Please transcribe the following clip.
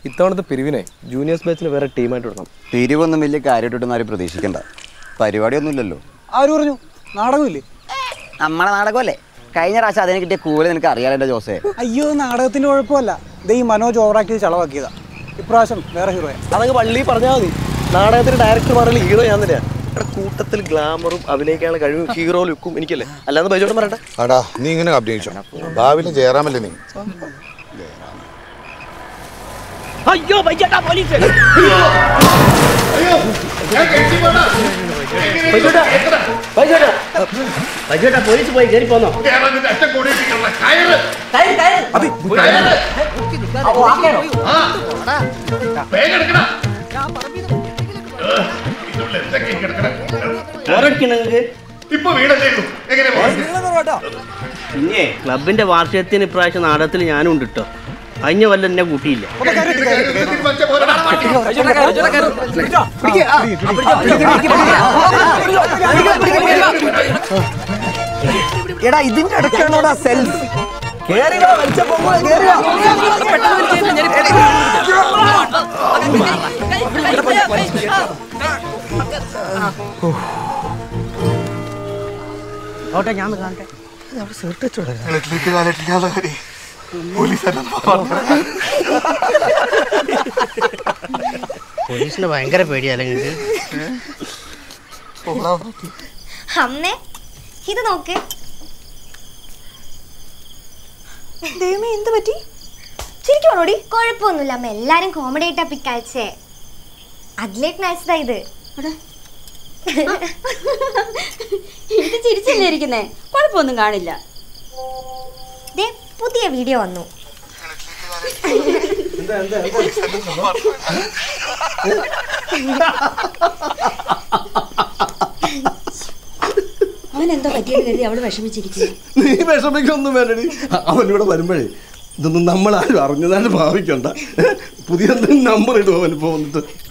ഇത്തവണത്തെ പിരിവിനെ ജൂനിയേഴ്സ് ബാച്ചിൽ വേറെ ടീമായിട്ട് വിടണം പിരിവൊന്നും വലിയ കാര്യമായിട്ടൊന്നും ആരും പ്രതീക്ഷിക്കണ്ട പരിപാടിയൊന്നുമില്ലല്ലോ ആര് പറഞ്ഞു നാടകമില്ലേ നമ്മളെ നാടകമല്ലേ കഴിഞ്ഞ പ്രാവശ്യം അതിന് കിട്ടിയ കൂലി നിനക്ക് അറിയാലോ എൻ്റെ ജോസേ അയ്യോ നാടകത്തിന്റെ കുഴപ്പമല്ല ഇത് ഈ മനോജ് ഓവറാക്കി ചെയ്ത് ചളവാക്കിയതാ ഇപ്രാവശ്യം വേറെ ഹീറോയാ അതങ്ങ് പള്ളി പറഞ്ഞാൽ മതി നാടകത്തിന്റെ ഡയറക്ടർ പറഞ്ഞാൽ ഹീറോ ഞാൻ തന്നെയാ ഇവിടെ കൂട്ടത്തിൽ ഗ്ലാമറും അഭിനയിക്കാനുള്ള കഴിവും ഹീറോ ലുക്കും എനിക്കല്ലേ അല്ലാതെ ബൈജോട്ടം പറയട്ടെ അടാ നീ ഇങ്ങനെ അഭിനയിച്ചോ ഭാവിയിലെ ജയറാമല്ലേ നീ അയ്യോ ബൈജേട്ടാ പോലീസ് ബൈജേട്ടാ ബൈജേട്ടാ ബൈജേട്ടാ പോലീസ് പോയി കയറി പോന്നോ കയറ്, കയറ്. അപ്പൊ ആക്കാനോ? ബോറടിക്കണോ നിങ്ങക്ക്? പിന്നെ ക്ലബിന്റെ വാർഷികത്തിന് ഇപ്രാവശ്യം നാടകത്തിൽ ഞാനും ഉണ്ട് കേട്ടോ കഴിഞ്ഞ കൊല്ലം എന്നെ കൂട്ടിയില്ല എടാ ഇതിന്റെ ഇടയ്ക്കാണോടാ സെൽഫി ഓട്ടെ ഞാൻ ഒന്ന് കാണട്ടെ പോലീസിന് ഭയങ്കര പേടിയല്ലേ നിങ്ങൾക്ക് അമ്മേ ഇത് നോക്ക് ദൈവമേ എന്ത് പറ്റി ചിരിക്കുവാണോടി കുഴപ്പമൊന്നുമില്ല അമ്മ എല്ലാരും കോമഡി ആയിട്ടാ പിക്കയച്ചേ അതിലേക്ക് അയച്ചതാ ഇത് ഇത് ചിരിച്ചല്ലേ ഇരിക്കുന്നേ കുഴപ്പമൊന്നും കാണില്ല ദേ പുതിയ വീഡിയോ വന്നു അവൻ എന്തോ പറ്റിയെന്ന് കരുതി അവള് വിഷമിച്ചിരിക്കുന്നു നീ വിഷമിക്കൊന്നും വേണ്ടടി അവനിവിടെ വരുമ്പോഴേ ഇതൊന്നും നമ്മളാരും അറിഞ്ഞതായിട്ട് ഭാവിക്കണ്ട പുതിയ നമ്പർ ഇടും അവനിപ്പോ വന്നിട്ട്